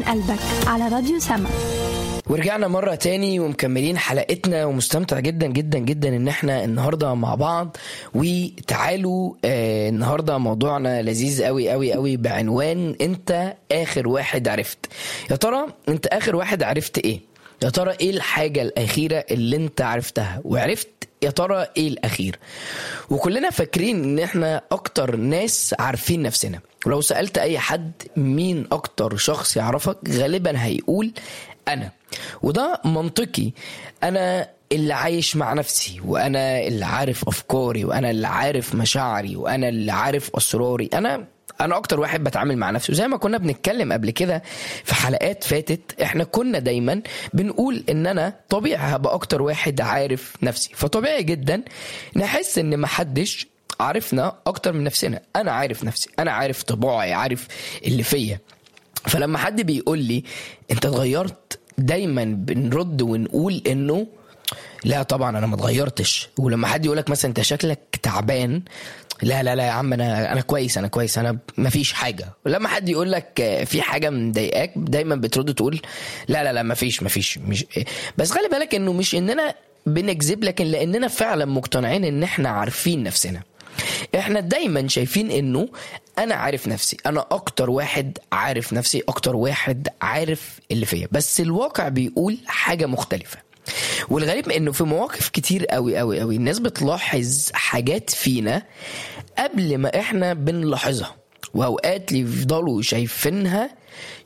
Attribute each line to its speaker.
Speaker 1: قلبك على راديو سما
Speaker 2: ورجعنا مرة تاني ومكملين حلقتنا ومستمتع جدا جدا جدا ان احنا النهاردة مع بعض وتعالوا آه النهاردة موضوعنا لذيذ قوي قوي قوي بعنوان انت اخر واحد عرفت يا ترى انت اخر واحد عرفت ايه يا ترى ايه الحاجة الاخيرة اللي انت عرفتها وعرفت يا ترى ايه الاخير وكلنا فاكرين ان احنا اكتر ناس عارفين نفسنا ولو سألت اي حد مين اكتر شخص يعرفك غالبا هيقول انا وده منطقي انا اللي عايش مع نفسي وانا اللي عارف افكاري وانا اللي عارف مشاعري وانا اللي عارف اسراري انا انا اكتر واحد بتعامل مع نفسي وزي ما كنا بنتكلم قبل كده في حلقات فاتت احنا كنا دايما بنقول ان انا طبيعي هبقى اكتر واحد عارف نفسي فطبيعي جدا نحس ان محدش عارفنا اكتر من نفسنا انا عارف نفسي انا عارف طباعي عارف اللي فيا فلما حد بيقول لي انت اتغيرت دايما بنرد ونقول انه لا طبعا انا ما اتغيرتش ولما حد يقول لك مثلا انت شكلك تعبان لا لا لا يا عم انا انا كويس انا كويس انا ما فيش حاجه ولما حد يقول لك في حاجه مضايقاك دايما بترد تقول لا لا لا ما فيش ما فيش مش بس خلي بالك انه مش اننا بنكذب لكن لاننا فعلا مقتنعين ان احنا عارفين نفسنا احنا دايما شايفين انه انا عارف نفسي انا اكتر واحد عارف نفسي اكتر واحد عارف اللي فيا بس الواقع بيقول حاجه مختلفه والغريب انه في مواقف كتير قوي قوي قوي الناس بتلاحظ حاجات فينا قبل ما احنا بنلاحظها واوقات اللي يفضلوا شايفينها